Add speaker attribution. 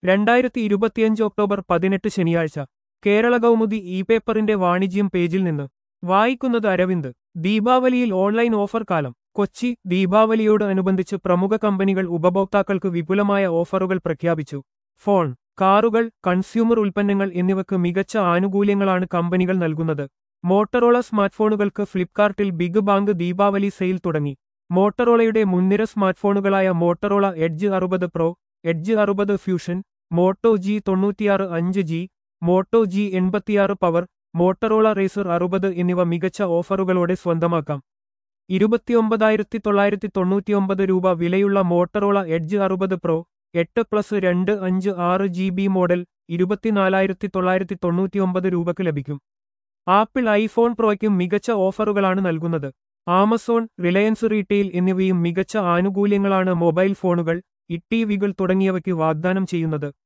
Speaker 1: രണ്ടായിരത്തി ഇരുപത്തിയഞ്ച് ഒക്ടോബർ പതിനെട്ട് ശനിയാഴ്ച കേരള കൗമുദി ഇ പേപ്പറിന്റെ വാണിജ്യം പേജിൽ നിന്ന് വായിക്കുന്നത് അരവിന്ദ് ദീപാവലിയിൽ ഓൺലൈൻ ഓഫർ കാലം കൊച്ചി ദീപാവലിയോട് അനുബന്ധിച്ച് പ്രമുഖ കമ്പനികൾ ഉപഭോക്താക്കൾക്ക് വിപുലമായ ഓഫറുകൾ പ്രഖ്യാപിച്ചു ഫോൺ കാറുകൾ കൺസ്യൂമർ ഉൽപ്പന്നങ്ങൾ എന്നിവയ്ക്ക് മികച്ച ആനുകൂല്യങ്ങളാണ് കമ്പനികൾ നൽകുന്നത് മോട്ടറോള സ്മാർട്ട്ഫോണുകൾക്ക് ഫ്ലിപ്കാർട്ടിൽ ബിഗ് ബാങ്ക് ദീപാവലി സെയിൽ തുടങ്ങി മോട്ടറോളയുടെ മുൻനിര സ്മാർട്ട്ഫോണുകളായ മോട്ടറോള എഡ്ജ് അറുപത് പ്രോ എഡ്ജ് അറുപത് ഫ്യൂഷൻ മോട്ടോ ജി തൊണ്ണൂറ്റിയാറ് അഞ്ച് ജി മോട്ടോ ജി എൺപത്തിയാറ് പവർ മോട്ടറോള റേസർ അറുപത് എന്നിവ മികച്ച ഓഫറുകളോടെ സ്വന്തമാക്കാം ഇരുപത്തിയൊമ്പതായിരത്തി തൊള്ളായിരത്തി തൊണ്ണൂറ്റിയൊമ്പത് രൂപ വിലയുള്ള മോട്ടറോള എഡ്ജ് അറുപത് പ്രോ എട്ട് പ്ലസ് രണ്ട് അഞ്ച് ആറ് ജി ബി മോഡൽ ഇരുപത്തിനാലായിരത്തി തൊള്ളായിരത്തി തൊണ്ണൂറ്റിയൊമ്പത് രൂപയ്ക്ക് ലഭിക്കും ആപ്പിൾ ഐഫോൺ പ്രോയ്ക്കും മികച്ച ഓഫറുകളാണ് നൽകുന്നത് ആമസോൺ റിലയൻസ് റീറ്റെയിൽ എന്നിവയും മികച്ച ആനുകൂല്യങ്ങളാണ് മൊബൈൽ ഫോണുകൾ ഇ ടി വികൾ തുടങ്ങിയവയ്ക്ക് വാഗ്ദാനം ചെയ്യുന്നത്